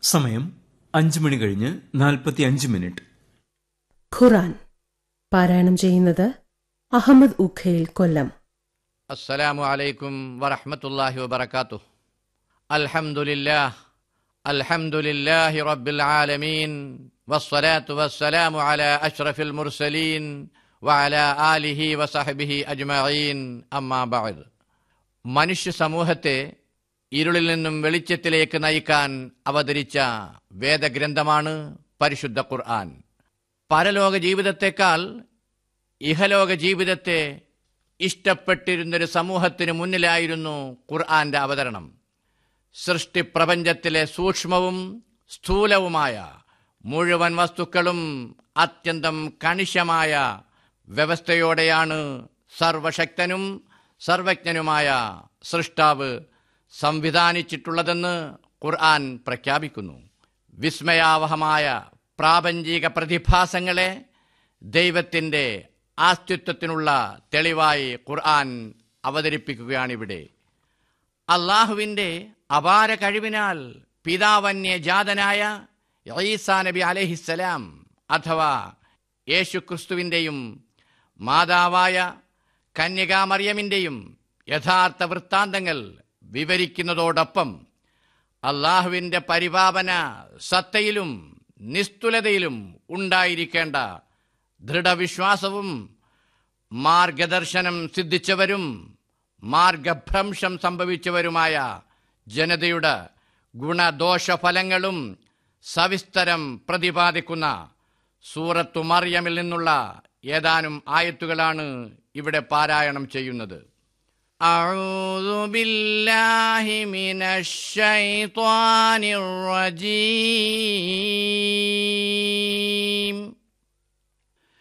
സമയം അഞ്ച് മണി കഴിഞ്ഞ് നാൽപ്പത്തി അഞ്ച് മിനിറ്റ് ഖുറാൻ പാരായണം ചെയ്യുന്നത് അഹമ്മദ് ഉഖേൽ കൊല്ലം السلام عليكم ورحمة الله وبركاته الحمد لله الحمد لله رب العالمين والصلاة والسلام على أشرف المرسلين وعلى آله وصحبه أجمعين أما بعد മനുഷ്യ സമൂഹത്തെ ഇരുളിൽ നിന്നും വെളിച്ചത്തിലേക്ക് നയിക്കാൻ അവതരിച്ച വേദഗ്രന്ഥമാണ് പരിശുദ്ധ ഖുർആൻ പരലോക ജീവിതത്തെക്കാൾ ഇഹലോക ജീവിതത്തെ ഇഷ്ടപ്പെട്ടിരുന്നൊരു സമൂഹത്തിന് മുന്നിലായിരുന്നു ഖുർആന്റെ അവതരണം സൃഷ്ടിപ്രപഞ്ചത്തിലെ സൂക്ഷ്മവും സ്ഥൂലവുമായ മുഴുവൻ വസ്തുക്കളും അത്യന്തം കണിശമായ വ്യവസ്ഥയോടെയാണ് സർവശക്തനും സർവജ്ഞനുമായ സൃഷ്ടാവ് സംവിധാനിച്ചിട്ടുള്ളതെന്ന് ഖുർആൻ പ്രഖ്യാപിക്കുന്നു വിസ്മയാവഹമായ പ്രാപഞ്ചിക പ്രതിഭാസങ്ങളെ ദൈവത്തിൻ്റെ ആസ്തിത്വത്തിനുള്ള തെളിവായി ഖുർആൻ അവതരിപ്പിക്കുകയാണിവിടെ അള്ളാഹുവിൻ്റെ അപാര കഴിവിനാൽ പിതാവന്യജാതനായ ഈസാ നബി അലഹിസലാം അഥവാ യേശു ക്രിസ്തുവിൻ്റെയും മാതാവായ കന്യകാമറിയമിൻ്റെയും യഥാർത്ഥ വൃത്താന്തങ്ങൾ വിവരിക്കുന്നതോടൊപ്പം അള്ളാഹുവിൻ്റെ പരിപാവന സത്തയിലും നിസ്തുലതയിലും ഉണ്ടായിരിക്കേണ്ട ദൃഢവിശ്വാസവും മാർഗദർശനം സിദ്ധിച്ചവരും മാർഗഭ്രംശം സംഭവിച്ചവരുമായ ജനതയുടെ ഗുണദോഷഫലങ്ങളും സവിസ്തരം പ്രതിപാദിക്കുന്ന സൂറത്തു മറിയമിൽ നിന്നുള്ള ഏതാനും ആയത്തുകളാണ് ഇവിടെ പാരായണം ചെയ്യുന്നത് أعوذ بالله من الشيطان الرجيم